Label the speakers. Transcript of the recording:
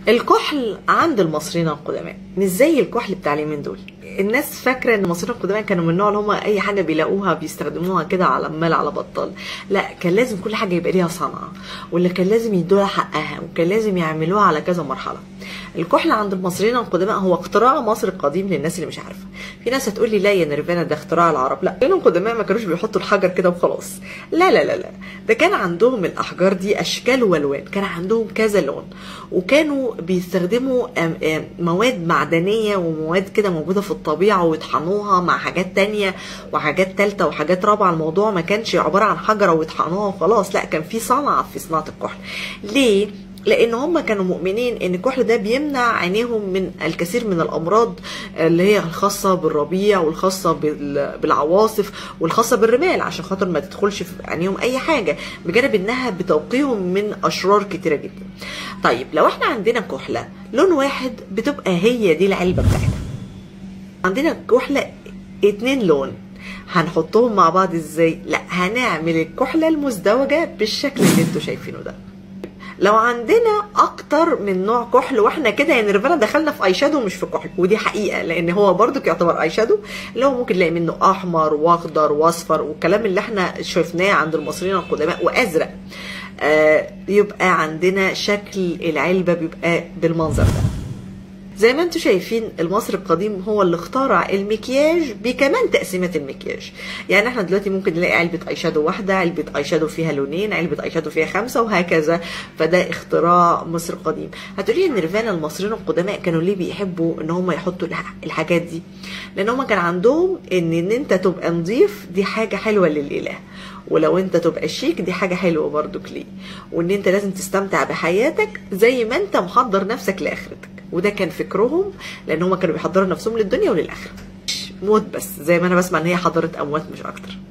Speaker 1: الكحل عند المصريين القدماء مش زي الكحل بتاع اليومين دول الناس فاكره ان المصريين القدماء كانوا من النوع اللي هم اي حاجه بيلاقوها بيستخدموها كده على مال على بطال لا كان لازم كل حاجه يبقى ليها صنعه واللي كان لازم يدوا لها حقها وكان لازم يعملوها على كذا مرحله الكحل عند المصريين القدماء هو اختراع مصر القديم للناس اللي مش عارفه في ناس هتقول لي لا يا نيرفانا ده اختراع العرب لا لانهم القدماء ما كانوش بيحطوا الحجر كده وخلاص لا لا لا لا ده كان عندهم الاحجار دي اشكال والوان كان عندهم كذا لون وكانوا بيستخدموا مواد معدنيه ومواد كده موجوده في الطبيعه ويطحنوها مع حاجات تانية وحاجات تالتة وحاجات رابعه الموضوع ما كانش عباره عن حجره ويطحنوها وخلاص لا كان في صنعه في صناعه الكحل ليه لان هم كانوا مؤمنين ان الكحل ده بيمنع عينيهم من الكثير من الامراض اللي هي الخاصه بالربيع والخاصه بالعواصف والخاصه بالرمال عشان خاطر ما تدخلش في عينيهم اي حاجه بجانب انها بتوقيهم من اشرار كتيره جدا طيب لو احنا عندنا كحله لون واحد بتبقى هي دي العلبه بتاعتها عندنا كحله اتنين لون هنحطهم مع بعض ازاي لا هنعمل الكحله المزدوجه بالشكل اللي انتوا شايفينه ده لو عندنا اكتر من نوع كحل واحنا كده يا نيرفانا دخلنا في اي شادو مش في كحل ودي حقيقه لان هو برضو يعتبر اي شادو اللي هو ممكن نلاقي منه احمر واخضر واصفر والكلام اللي احنا شفناه عند المصريين القدماء وازرق آه يبقى عندنا شكل العلبه بيبقى بالمنظر ده زي ما انتم شايفين المصري القديم هو اللي اخترع المكياج بكمان تقسيمات المكياج يعني احنا دلوقتي ممكن نلاقي علبة اي شادو واحدة علبة اي شادو فيها لونين علبة اي شادو فيها خمسة وهكذا فده اختراع مصر القديم هتقولي ان نيرفانا المصريين القدماء كانوا ليه بيحبوا ان هم يحطوا الحاجات دي لان هم كان عندهم ان ان انت تبقى نظيف دي حاجة حلوة للاله ولو انت تبقى شيك دي حاجة حلوة برضك ليه وان انت لازم تستمتع بحياتك زي ما انت محضر نفسك لاخرتك وده كان فكرهم لان هم كانوا بيحضروا نفسهم للدنيا وللاخره موت بس زي ما انا بسمع ان هي حضاره اموات مش اكتر